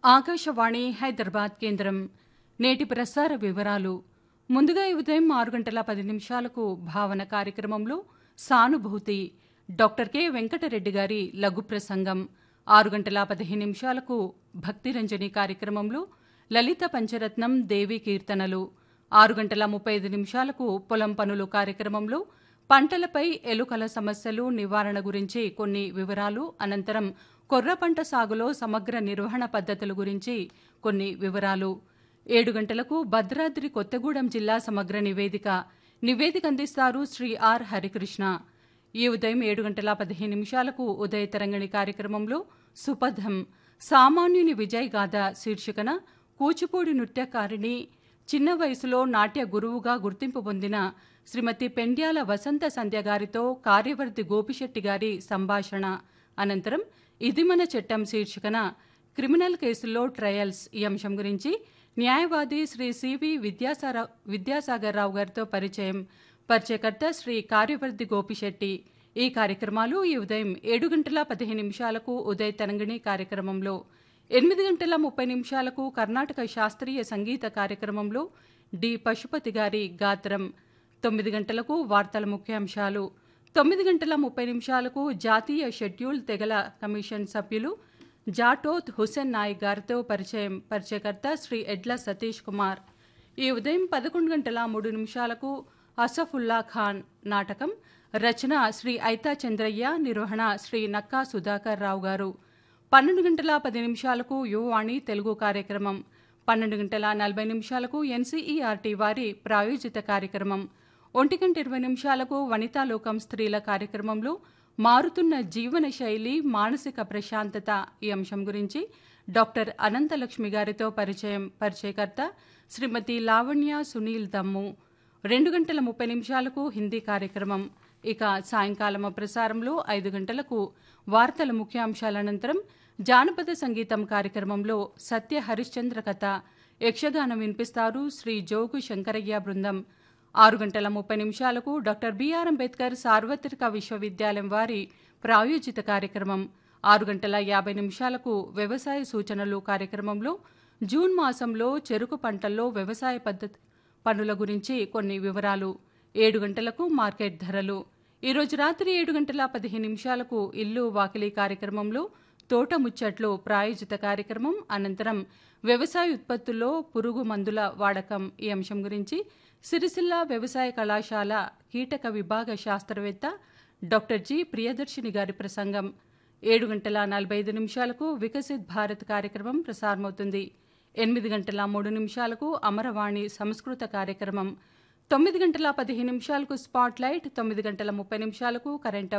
ఆకాశవాణి హైదరాబాద్ కేంద్రం నేటి ప్రసార వివరాలు ముందుగా ఈ ఉదయం ఆరు గంటల పది నిమిషాలకు భావన కార్యక్రమంలో సానుభూతి డాక్టర్ కె వెంకటరెడ్డి గారి లఘు ప్రసంగం ఆరు గంటల పదిహేను నిమిషాలకు భక్తిరంజని కార్యక్రమంలో లలిత పంచరత్నం దేవి కీర్తనలు ఆరు గంటల ముప్పై ఐదు నిమిషాలకు పొలం పనులు కార్యక్రమంలో పంటలపై ఎలుకల సమస్యలు నివారణ గురించి కొన్ని వివరాలు అనంతరం కొర్ర పంట సాగులో సమగ్ర నిర్వహణ పద్ధతుల గురించి కొన్ని వివరాలు ఏడు గంటలకు భద్రాద్రి కొత్తగూడెం జిల్లా సమగ్ర నివేదిక నివేదిక అందిస్తారు శ్రీ ఆర్ హరికృష్ణ ఈ ఉదయం ఏడు గంటల పదిహేను నిమిషాలకు ఉదయ తరంగిణి కార్యక్రమంలో సుపథం సామాన్యుని విజయ్ గాథ శీర్షికన కూచిపూడి నృత్యకారిణి చిన్న వయసులో నాట్య గురువుగా గుర్తింపు పొందిన శ్రీమతి పెండ్యాల వసంత సంధ్య గారితో కార్యవర్తి గోపిశెట్టి గారి సంభాషణ అనంతరం ఇది మన చట్టం శీర్షికన క్రిమినల్ కేసుల్లో ట్రయల్స్ ఈ అంశం గురించి న్యాయవాది శ్రీ సివి విద్యాసార విద్యాసాగర్ రావు గారితో పరిచయం పరిచయకర్త శ్రీ కార్యవర్తి గోపిశెట్టి ఈ కార్యక్రమాలు ఈ ఉదయం ఏడు గంటల పదిహేను నిమిషాలకు ఉదయ తరంగిణి కార్యక్రమంలో ఎనిమిది గంటల ముప్పై నిమిషాలకు కర్ణాటక శాస్త్రీయ సంగీత కార్యక్రమంలో డి పశుపతి గారి గాత్రం తొమ్మిది గంటలకు వార్తల ముఖ్యాంశాలు తొమ్మిది గంటల ముప్పై నిమిషాలకు జాతీయ షెడ్యూల్ తెగల కమిషన్ సభ్యులు జాటోత్ హుసేన్ నాయక్ గారితో పరిచయం పరిచయకర్త శ్రీ ఎడ్ల సతీష్ కుమార్ ఈ ఉదయం పదకొండు గంటల మూడు నిమిషాలకు అసఫుల్లా ఖాన్ నాటకం రచన శ్రీ ఐతా చంద్రయ్య నిర్వహణ శ్రీ నక్కా సుధాకర్ రావు గారు పన్నెండు గంటల పది నిమిషాలకు యువవాణి తెలుగు కార్యక్రమం పన్నెండు గంటల నలభై నిమిషాలకు ఎన్సీఈఆర్టీ వారి ప్రాయోజిత కార్యక్రమం ఒంటి గంట ఇరవై నిమిషాలకు వనితాలోకం స్త్రీల కార్యక్రమంలో మారుతున్న జీవన శైలి మానసిక ప్రశాంతత ఈ అంశం గురించి డాక్టర్ అనంతలక్ష్మి గారితో పరిచయం పరిచయకర్త శ్రీమతి లావణ్య సునీల్ దమ్ము రెండు గంటల ముప్పై నిమిషాలకు హిందీ కార్యక్రమం ఇక సాయంకాలం ప్రసారంలో ఐదు గంటలకు వార్తల ముఖ్యాంశాల అనంతరం జానపద సంగీతం కార్యక్రమంలో సత్య హరిశ్చంద్ర కథ యక్షగానం వినిపిస్తారు శ్రీ జోగు శంకరయ్య బృందం ఆరు గంటల ముప్పై నిమిషాలకు డాక్టర్ బిఆర్ అంబేద్కర్ సార్వత్రిక విశ్వవిద్యాలయం వారి ప్రాయోజిత కార్యక్రమం ఆరు గంటల యాభై నిమిషాలకు వ్యవసాయ సూచనలు కార్యక్రమంలో జూన్ మాసంలో చెరుకు పంటల్లో వ్యవసాయ పద్ధతి పనుల గురించి కొన్ని వివరాలు ఏడు గంటలకు మార్కెట్ ధరలు ఈరోజు రాత్రి ఏడు గంటల పదిహేను నిమిషాలకు ఇల్లు వాకిలి కార్యక్రమంలో తోట ముచ్చట్లు ప్రాయోజిత కార్యక్రమం అనంతరం వ్యవసాయ ఉత్పత్తుల్లో పురుగు మందుల వాడకం ఈ అంశం గురించి సిరిసిల్ల వ్యవసాయ కళాశాల కీటక విభాగ శాస్త్రవేత్త డాక్టర్ జి ప్రియదర్శిని గారి ప్రసంగం ఏడు గంటల నలభై ఐదు నిమిషాలకు వికసిత్ భారత్ కార్యక్రమం ప్రసారమవుతుంది ఎనిమిది గంటల మూడు నిమిషాలకు అమరవాణి సంస్కృత కార్యక్రమం తొమ్మిది గంటల పదిహేను నిమిషాలకు స్పాట్ లైట్ తొమ్మిది గంటల ముప్పై నిమిషాలకు కరెంట్